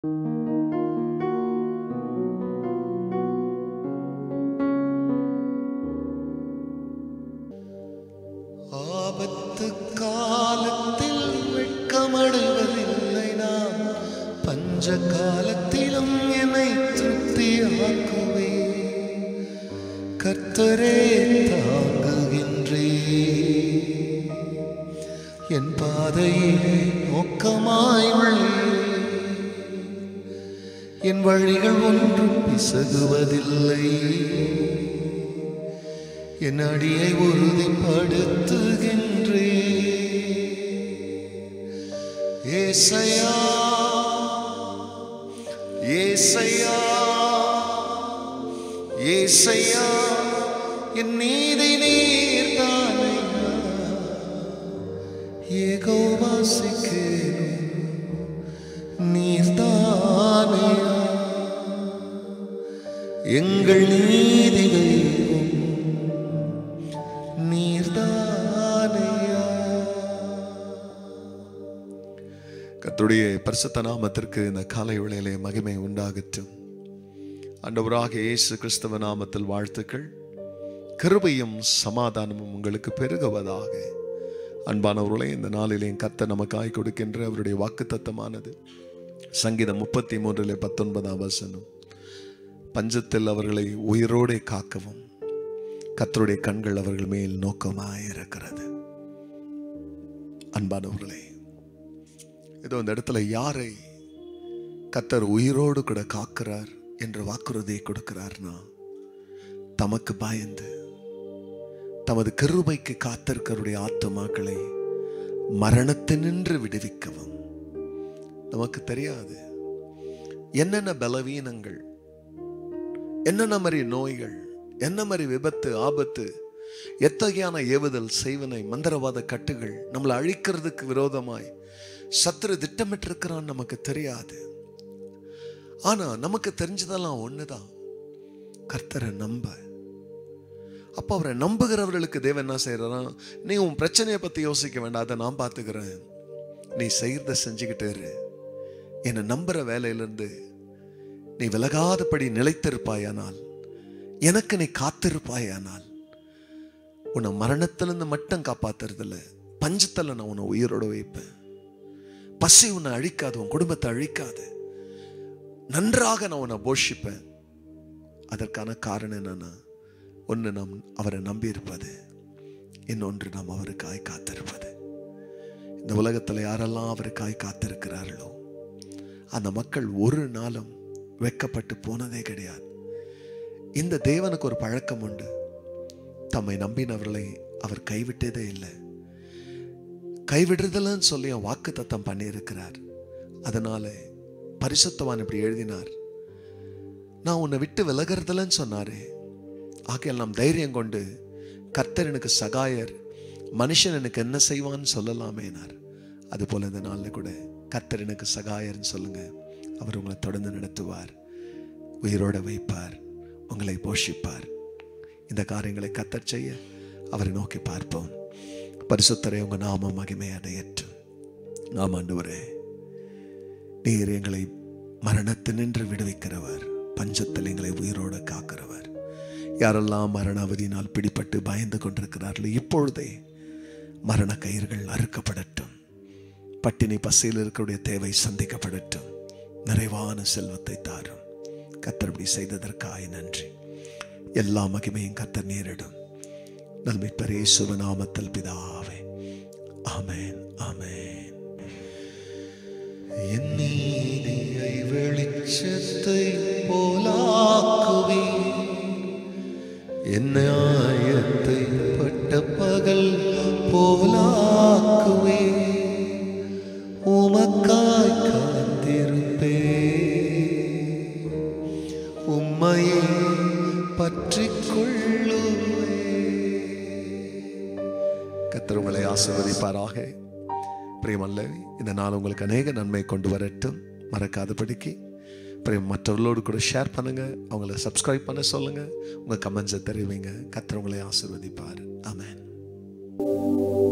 ஆபத்து காலத்தில் வெட்கமடைவதில்லை நான் பஞ்ச காலத்திலும் என்னை திருப்தியாக்குவே கர்த்தரே தாங்குகின்றே என் பாதையிலே நோக்கமாய் உள்ளே என் வழிகள் ஒன்றும் பிசகுவதில்லை என் அடியை உறுதிப்படுத்துகின்றே ஏசையா ஏசையா ஏசையா என் நீதி நீர்தானையா ஏகோவாசிக்கேனும் நீர்தானையா எங்கள் நீதி தெய்வம் நீர்தானையா கர்த்தருடைய பரிசுத்த நாமத்திற்கு இந்த காலை வேளையிலே மகிமை உண்டாகட்டும் ஆண்டவராக இயேசு கிறிஸ்தவ நாமத்தில் வாழ்த்துக்கள் கிருபையும் சமாதானமும் உங்களுக்கு பெருகுவதாக அன்பானவர்களே இந்த நாளிலே கர்த்தர் நமக்காய் கொடுக்கின்ற அவருடைய வாக்குத்தத்தமானது சங்கீதம் முப்பத்தி மூன்றிலே பத்தொன்பதாம் வசனம் பஞ்சத்தில் அவர்களை உயிரோடே காக்கவும் கர்த்தருடைய கண்கள் அவர்கள் மேல் நோக்கமாயிருக்கிறது அன்பானவர்களே ஏதோ இந்த இடத்துல யாரை கத்தர் உயிரோடு கூட காக்கிறார் என்ற வாக்குறுதியை கொடுக்கிறார்னா தமக்கு பயந்து தமது கிருபைக்கு காத்திருக்கருடைய ஆத்துமாக்களை மரணத்தினின்று விடுவிக்கவும் நமக்கு தெரியாது என்னென்ன பலவீனங்கள் என்னென்ன மாதிரி நோய்கள் என்ன மாதிரி விபத்து ஆபத்து எத்தகையான ஏவுதல் செய்வனை மந்திரவாத கட்டுகள் நம்மளை அழிக்கிறதுக்கு விரோதமாய் சத்துரு திட்டமிட்டிருக்கிறான் நமக்கு தெரியாது ஆனா நமக்கு தெரிஞ்சதெல்லாம் ஒண்ணுதான் கர்த்தரை நம்ப அப்ப அவரை நம்புகிறவர்களுக்கு தேவன் என்ன செய்யறான் நீ உன் பிரச்சனையை பத்தி யோசிக்க வேண்டாம் அதை நான் பார்த்துக்கிறேன் நீ செய்யறத செஞ்சுக்கிட்டே இரு என்னை நம்புற வேலையிலிருந்து நீ விலகாதபடி நிலைத்திருப்பாயானால் எனக்கு நீ காத்திருப்பாயானால் உன்னை மரணத்திலிருந்து மட்டும் காப்பாத்துறதில்ல பஞ்சத்தில் நான் உன்னை உயிரோட வைப்பேன் பசி உன்னை அழிக்காது உன் குடும்பத்தை அழிக்காது நன்றாக நான் உன்னை போஷிப்பேன் அதற்கான காரணம் என்னன்னா ஒன்று நாம் அவரை நம்பியிருப்பது இன்னொன்று நாம் அவருக்காய் காத்திருப்பது இந்த உலகத்தில் யாரெல்லாம் அவருக்காய் காத்திருக்கிறார்களோ அந்த மக்கள் ஒரு நாளும் வெக்கப்பட்டு போனதே கிடையாது இந்த தேவனுக்கு ஒரு பழக்கம் உண்டு தம்மை நம்பினவர்களை அவர் கைவிட்டதே இல்லை கைவிடுறதில்லன்னு சொல்லி வாக்கு தத்தம் பண்ணியிருக்கிறார் அதனால பரிசுத்தவான் இப்படி எழுதினார் நான் உன்னை விட்டு விலகிறதில்லன்னு சொன்னாரே ஆகையால் நாம் தைரியம் கொண்டு கர்த்தர் எனக்கு சகாயர் மனுஷன் எனக்கு என்ன செய்வான்னு சொல்லலாமேனார் அதுபோல இந்த நாளில் கூட கர்த்தர் எனக்கு சகாயர்னு சொல்லுங்க அவர் உங்களை தொடர்ந்து நடத்துவார் உயிரோட வைப்பார் உங்களை போஷிப்பார் இந்த காரியங்களை கத்தர் செய்ய அவரை நோக்கி பார்ப்போம் பரிசுத்தரை உங்க நாம மகிமை அடையட்டும் நாம் ஆண்டவரே நீர் எங்களை மரணத்தினின்று விடுவிக்கிறவர் பஞ்சத்தில் எங்களை உயிரோடு காக்கிறவர் யாரெல்லாம் மரண அவதியினால் பிடிப்பட்டு பயந்து கொண்டிருக்கிறார்களோ இப்பொழுதே மரண கயிர்கள் அறுக்கப்படட்டும் பட்டினி பசியில் இருக்கக்கூடிய தேவை சந்திக்கப்படட்டும் நிறைவான செல்வத்தை தாரும் கத்தர் இப்படி செய்ததற்காக நன்றி எல்லா மகிமையும் கத்தர் நேரிடும் நல்மிப்பரே சுபநாமத்தில் பிதாவே ஆமேன் ஆமேன் என் நீதியை வெளிச்சத்தை போலாக்குவே என் நியாயத்தை பட்ட பகல் போலாக்குவே உமக்காய் காத்திருப்பே உம்மையே பற்றிக் கொள்ளுவே கத்தர் உங்களை ஆசிர்வதிப்பாராக பிரியமல்ல இந்த நாள் உங்களுக்கு அநேக நன்மை கொண்டு வரட்டும் மறக்காதபடிக்கு பிரியம் மற்றவர்களோடு கூட ஷேர் பண்ணுங்க அவங்கள சப்ஸ்கிரைப் பண்ண சொல்லுங்க உங்க கமெண்ட்ஸை தெரிவிங்க கத்தர் உங்களை ஆசிர்வதிப்பார் ஆமென்